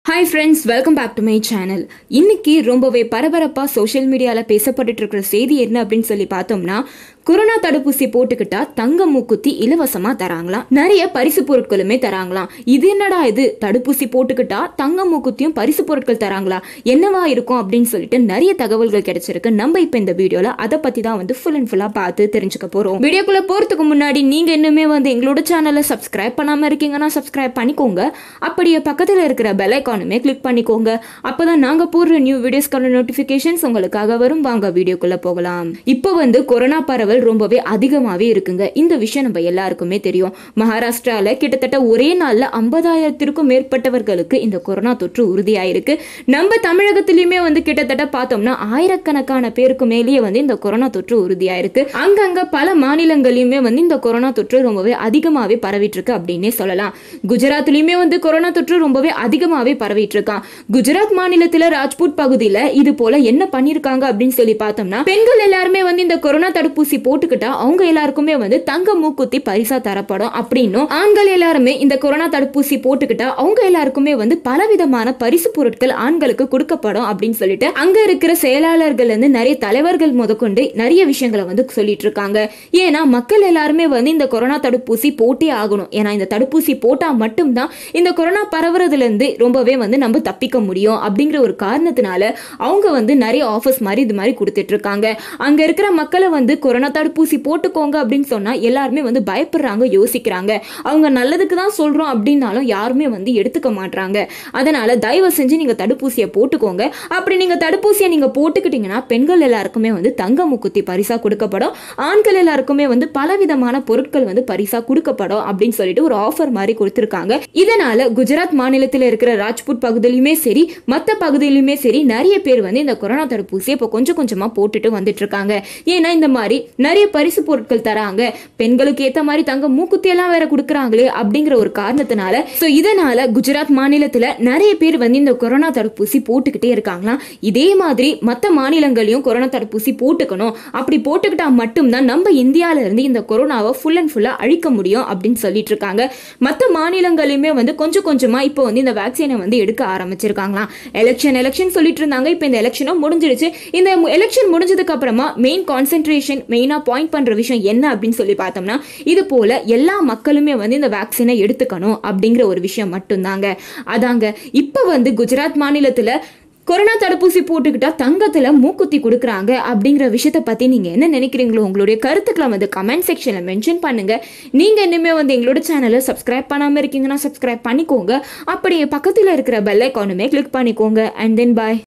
hi friends welcome back to my channel இன்னைக்கு ரொம்பவே பரபரப்பாக சோஷியல் மீடியாவில் பேசப்பட்டுட்டு இருக்கிற செய்தி என்ன அப்படின்னு சொல்லி பார்த்தோம்னா கொரோனா தடுப்பூசி போட்டுக்கிட்டா தங்க மூக்குத்தி இலவசமாக தராங்களாம் நிறைய பரிசு பொருட்களுமே தராங்களாம் இது என்னடா இது தடுப்பூசி போட்டுக்கிட்டா தங்க மூக்குத்தியும் பரிசு பொருட்கள் தராங்களா என்னவா இருக்கும் அப்படின்னு சொல்லிட்டு நிறைய தகவல்கள் கிடைச்சிருக்கு நம்ம இப்போ இந்த வீடியோவில் அதை பற்றி தான் வந்து ஃபுல் அண்ட் ஃபுல்லாக பார்த்து தெரிஞ்சுக்க போகிறோம் வீடியோக்குள்ளே போகிறதுக்கு முன்னாடி நீங்கள் இன்னுமே வந்து எங்களோட சேனலை சப்ஸ்கிரைப் பண்ணாமல் இருக்கீங்கன்னா சப்ஸ்கிரைப் பண்ணிக்கோங்க அப்படியே பக்கத்தில் இருக்கிற பெல் ஐக்கானுமே கிளிக் பண்ணிக்கோங்க அப்போ தான் நாங்கள் போடுற நியூ வீடியோஸ்க்கான நோட்டிஃபிகேஷன்ஸ் உங்களுக்காக வரும் வாங்க வீடியோக்குள்ளே போகலாம் இப்போ வந்து கொரோனா பரவல் ரொம்பவே அதிகமாகவே இருக்குங்க இந்த விஷயம் நம்ம எல்லாருக்குமே தெரியும் மகாராஷ்டிரால கிட்டத்தட்ட ஒரே நாளில் ஐம்பதாயிரத்திற்கும் மேற்பட்டவர்களுக்கு இந்த கொரோனா தொற்று உறுதியாயிருக்கு நம்ம தமிழகத்திலயுமே வந்து கிட்டத்தட்ட பார்த்தோம்னா ஆயிரக்கணக்கான பேருக்கு மேலேயே வந்து இந்த கொரோனா தொற்று உறுதியாயிருக்கு அங்கங்க பல மாநிலங்களையுமே வந்து இந்த கொரோனா தொற்று ரொம்பவே அதிகமாகவே பரவிட்டு இருக்கு அப்படின்னே சொல்லலாம் குஜராத்லயுமே வந்து கொரோனா தொற்று ரொம்பவே அதிகமாகவே பரவிட்டு இருக்கான் குஜராத் மாநிலத்துல ராஜ்புட் பகுதியில இது போல என்ன பண்ணிருக்காங்க அப்படின்னு சொல்லி பார்த்தோம்னா பெண்கள் எல்லாருமே வந்து இந்த கொரோனா தடுப்பூசி போட்டுக்கிட்டா அவங்க எல்லாருக்குமே வந்து தங்க மூக்குத்தி பரிசா தரப்படும் அப்படின்னும் ஆண்கள் எல்லாருமே இந்த கொரோனா தடுப்பூசி போட்டுக்கிட்டா அவங்க எல்லாருக்குமே வந்து பலவிதமான பரிசு பொருட்கள் ஆண்களுக்கு கொடுக்கப்படும் அப்படின்னு சொல்லிட்டு அங்க இருக்கிற செயலாளர்கள் வந்து நிறைய தலைவர்கள் முதற்கொண்டு நிறைய விஷயங்களை வந்து சொல்லிட்டு இருக்காங்க ஏன்னா மக்கள் எல்லாருமே வந்து இந்த கொரோனா தடுப்பூசி போட்டே ஆகணும் ஏன்னா இந்த தடுப்பூசி போட்டா மட்டும்தான் இந்த கொரோனா பரவுறதுல இருந்து ரொம்பவே வந்து நம்ம தப்பிக்க முடியும் அப்படிங்கிற ஒரு காரணத்தினால அவங்க வந்து நிறைய ஆஃபர்ஸ் மாதிரி இது மாதிரி கொடுத்துட்டு இருக்காங்க அங்க இருக்கிற மக்களை வந்து கொரோனா தடுப்பூசி போட்டுக்கோங்க அப்படின்னு சொன்னா எல்லாருமே வந்து பயப்படுறாங்க யோசிக்கிறாங்க அவங்க நல்லதுக்கு தான் சொல்றோம் அப்படின்னாலும் யாருமே வந்து எடுத்துக்க மாட்றாங்க அதனால தயவு செஞ்சு நீங்க தடுப்பூசியை போட்டுக்கோங்க அப்படி நீங்க தடுப்பூசியை நீங்க போட்டுக்கிட்டீங்கன்னா பெண்கள் எல்லாருக்குமே வந்து தங்க முக்குத்தி பரிசா கொடுக்கப்படும் ஆண்கள் எல்லாருக்குமே வந்து பலவிதமான பொருட்கள் வந்து பரிசா கொடுக்கப்படும் அப்படின்னு சொல்லிட்டு ஒரு ஆஃபர் மாதிரி கொடுத்துருக்காங்க இதனால குஜராத் மாநிலத்தில் இருக்கிற ராஜ்புட் பகுதியிலுமே சரி மற்ற பகுதியிலுமே சரி நிறைய பேர் வந்து இந்த கொரோனா தடுப்பூசியை இப்போ கொஞ்சம் கொஞ்சமா போட்டுட்டு வந்துட்டு இருக்காங்க ஏன்னா இந்த மாதிரி நிறைய பரிசு பொருட்கள் தராங்க பெண்களுக்கு ஏத்த மாதிரி தங்க மூக்குத்தி எல்லாம் வேற கொடுக்குறாங்களே அப்படிங்கிற ஒரு காரணத்தினால ஸோ இதனால குஜராத் மாநிலத்துல நிறைய பேர் வந்து இந்த கொரோனா தடுப்பூசி போட்டுக்கிட்டே இருக்காங்களாம் இதே மாதிரி மற்ற மாநிலங்களையும் கொரோனா தடுப்பூசி போட்டுக்கணும் அப்படி போட்டுக்கிட்டா மட்டும்தான் நம்ம இந்தியால இருந்து இந்த கொரோனாவை ஃபுல் அண்ட் ஃபுல்லா அழிக்க முடியும் அப்படின்னு சொல்லிட்டு இருக்காங்க மற்ற மாநிலங்களையுமே வந்து கொஞ்சம் கொஞ்சமா இப்போ வந்து இந்த வேக்சினை வந்து எடுக்க ஆரம்பிச்சிருக்காங்களாம் எலெக்ஷன் எலெக்ஷன் சொல்லிட்டு இருந்தாங்க இப்போ இந்த எலெக்ஷனும் முடிஞ்சிருச்சு இந்த எலெக்ஷன் முடிஞ்சதுக்கு அப்புறமா மெயின் கான்சென்ட்ரேஷன் மெயினாக பாயிண்ட் பண்ணுற விஷயம் என்ன அப்படின்னு சொல்லி பார்த்தோம்னா இது போல எல்லா மக்களுமே வந்து இந்த வேக்சினை எடுத்துக்கணும் அப்படிங்கிற ஒரு விஷயம் மட்டும்தாங்க அதாங்க இப்போ வந்து குஜராத் மாநிலத்தில் கொரோனா தடுப்பூசி போட்டுக்கிட்டா தங்கத்தில் மூக்குத்தி கொடுக்குறாங்க அப்படிங்கிற விஷயத்தை பற்றி நீங்கள் என்ன நினைக்கிறீங்களோ உங்களுடைய கருத்துக்களை வந்து கமெண்ட் செக்ஷனில் மென்ஷன் பண்ணுங்கள் நீங்கள் இன்னுமே வந்து எங்களோட சேனலை சப்ஸ்கிரைப் பண்ணாமல் இருக்கீங்கன்னா சப்ஸ்கிரைப் பண்ணிக்கோங்க அப்படியே பக்கத்தில் இருக்கிற பெல் ஐக்கானுமே கிளிக் பண்ணிக்கோங்க அண்ட் தென் பாய்